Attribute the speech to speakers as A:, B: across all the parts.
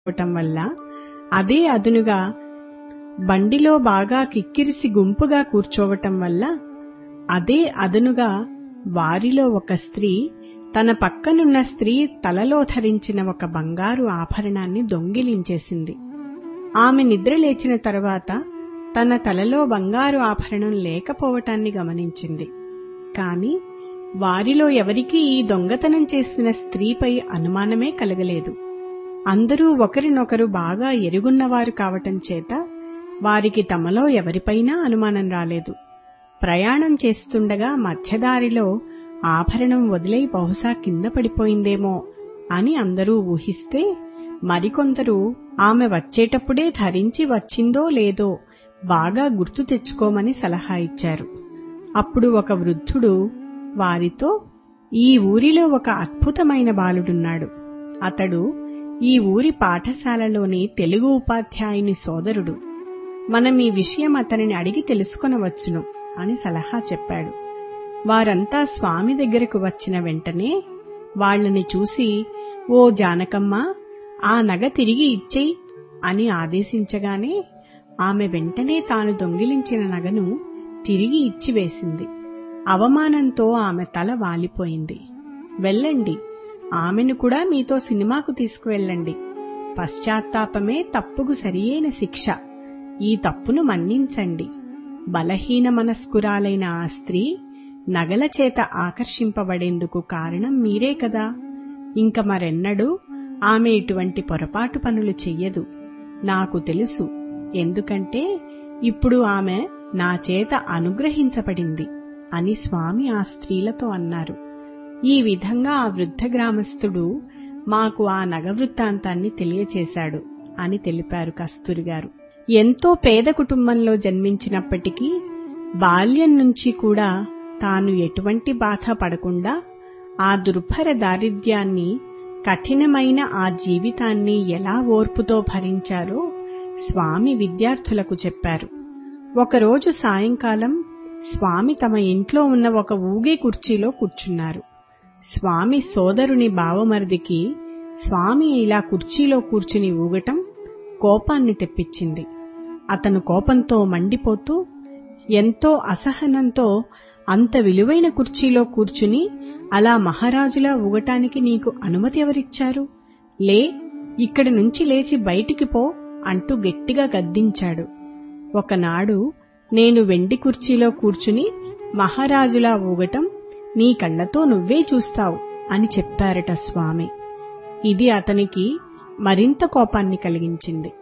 A: అవటం వల్ల అదే అదునుగా బండిలో బాగా కిక్కిరిసి గుంపుగా కూర్చోవటం వల్ల అదే అదనుగా వారిలో ఒక స్త్రీ తన పక్కనున్న స్త్రీ తలలో ధరించిన ఒక బంగారు ఆభరణాన్ని దొంగిలించేసింది ఆమె నిద్ర లేచిన తర్వాత తన తలలో బంగారు ఆభరణం లేకపోవటాన్ని గమనించింది కాని వారిలో ఎవరికీ ఈ దొంగతనం చేసిన స్త్రీపై అనుమానమే కలగలేదు అందరూ ఒకరినొకరు బాగా ఎరుగున్నవారు కావటం చేత వారికి తమలో ఎవరిపైనా అనుమానం రాలేదు ప్రయాణం చేస్తుండగా మధ్యదారిలో ఆభరణం వదిలై బహుశా కింద పడిపోయిందేమో అని అందరూ ఊహిస్తే మరికొందరు ఆమె వచ్చేటప్పుడే ధరించి వచ్చిందో లేదో బాగా గుర్తు తెచ్చుకోమని సలహా ఇచ్చారు అప్పుడు ఒక వృద్ధుడు వారితో ఈ ఊరిలో ఒక అద్భుతమైన బాలుడున్నాడు అతడు ఈ ఊరి పాఠశాలలోని తెలుగు ఉపాధ్యాయుని సోదరుడు మనం ఈ విషయం అతనిని అడిగి తెలుసుకొనవచ్చును అని సలహా చెప్పాడు వారంతా స్వామి దగ్గరకు వచ్చిన వెంటనే వాళ్లని చూసి ఓ జానకమ్మ ఆ నగ తిరిగి ఇచ్చేయి అని ఆదేశించగానే ఆమె వెంటనే తాను దొంగిలించిన నగను తిరిగి ఇచ్చివేసింది అవమానంతో ఆమె తల వాలిపోయింది వెళ్ళండి ఆమెను కూడా మీతో సినిమాకు తీసుకువెళ్ళండి పశ్చాత్తాపమే తప్పుకు సరియైన శిక్ష ఈ తప్పును మన్నించండి బలహీన మనస్కురాలైన ఆ స్త్రీ నగల చేత ఆకర్షింపబడేందుకు కారణం మీరే కదా ఇంక మరెన్నడూ ఆమె ఇటువంటి పొరపాటు పనులు చెయ్యదు నాకు తెలుసు ఎందుకంటే ఇప్పుడు ఆమె నా చేత అనుగ్రహించబడింది అని స్వామి ఆ స్త్రీలతో అన్నారు ఈ విధంగా ఆ వృద్ధ గ్రామస్థుడు మాకు ఆ నగ వృత్తాంతాన్ని తెలియచేశాడు అని తెలిపారు కస్తూరి గారు ఎంతో పేద కుటుంబంలో జన్మించినప్పటికీ బాల్యం నుంచి కూడా తాను ఎటువంటి బాధ పడకుండా ఆ దుర్భర దారిద్ర్యాన్ని కఠినమైన ఆ జీవితాన్ని ఎలా ఓర్పుతో భరించారో స్వామి విద్యార్థులకు చెప్పారు ఒకరోజు సాయంకాలం స్వామి తమ ఇంట్లో ఉన్న ఒక ఊగే కుర్చీలో కూర్చున్నారు స్వామి సోదరుని బావమరిదికి స్వామి ఇలా కుర్చీలో కూర్చుని ఊగటం కోపాన్ని తెప్పించింది అతను కోపంతో మండిపోతూ ఎంతో అసహనంతో అంత విలువైన కుర్చీలో కూర్చుని అలా మహారాజులా ఊగటానికి నీకు అనుమతి ఎవరిచ్చారు లే ఇక్కడి నుంచి లేచి బయటికి పో అంటూ గట్టిగా గద్దించాడు ఒకనాడు నేను వెండి కుర్చీలో కూర్చుని మహారాజులా ఊగటం నీ కళ్లతో నువ్వే చూస్తావు అని చెప్పారట స్వామి ఇది అతనికి మరింత కోపాన్ని కలిగించింది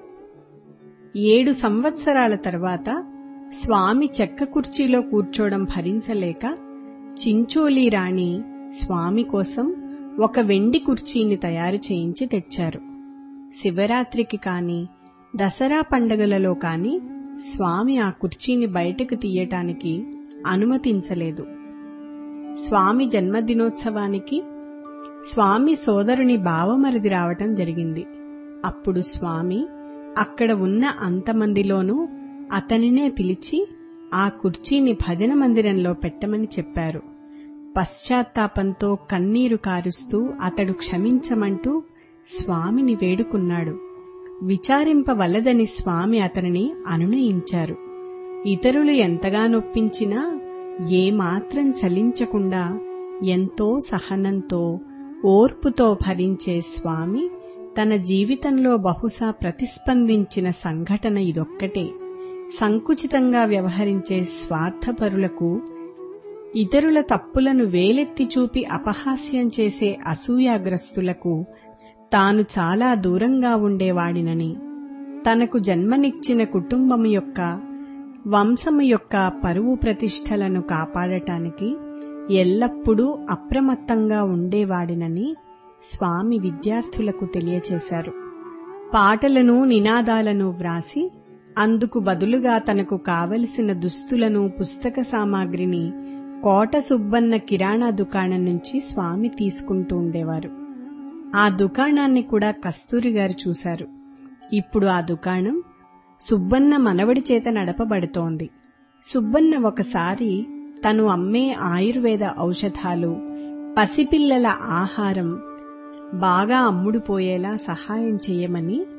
A: ఏడు సంవత్సరాల తర్వాత స్వామి చెక్క కుర్చీలో కూర్చోవడం భరించలేక చించోలి రాణి స్వామి కోసం ఒక వెండి కుర్చీని తయారు చేయించి తెచ్చారు శివరాత్రికి కాని దసరా పండగలలో కాని స్వామి ఆ కుర్చీని బయటకు తీయటానికి అనుమతించలేదు స్వామి జన్మదినోత్సవానికి స్వామి సోదరుని బావమరిది రావటం జరిగింది అప్పుడు స్వామి అక్కడ ఉన్న అంతమందిలోనూ అతనినే పిలిచి ఆ కుర్చీని భజన మందిరంలో పెట్టమని చెప్పారు పశ్చాత్తాపంతో కన్నీరు కారుస్తూ అతడు క్షమించమంటూ స్వామిని వేడుకున్నాడు విచారింపవలదని స్వామి అతనిని అనునయించారు ఇతరులు ఎంతగా నొప్పించినా ఏమాత్రం చలించకుండా ఎంతో సహనంతో ఓర్పుతో భరించే స్వామి తన జీవితంలో బహుశా ప్రతిస్పందించిన సంఘటన ఇదొక్కటే సంకుచితంగా వ్యవహరించే స్వార్థపరులకు ఇతరుల తప్పులను వేలెత్తి చూపి అపహాస్యం చేసే అసూయాగ్రస్తులకు తాను చాలా దూరంగా ఉండేవాడినని తనకు జన్మనిచ్చిన కుటుంబం యొక్క వంశము యొక్క పరువు ప్రతిష్టలను కాపాడటానికి ఎల్లప్పుడూ అప్రమత్తంగా ఉండేవాడినని స్వామి విద్యార్థులకు తెలియచేశారు పాటలను నినాదాలను వ్రాసి అందుకు బదులుగా తనకు కావలసిన దుస్తులను పుస్తక సామాగ్రిని కోట సుబ్బన్న కిరాణా దుకాణం నుంచి స్వామి తీసుకుంటూ ఉండేవారు ఆ దుకాణాన్ని కూడా కస్తూరి గారు చూశారు ఇప్పుడు ఆ దుకాణం సుబ్బన్న మనవడి చేత నడపబడుతోంది సుబ్బన్న ఒకసారి తను అమ్మే ఆయుర్వేద ఔషధాలు పసిపిల్లల ఆహారం బాగా అమ్ముడుపోయేలా సహాయం చెయ్యమని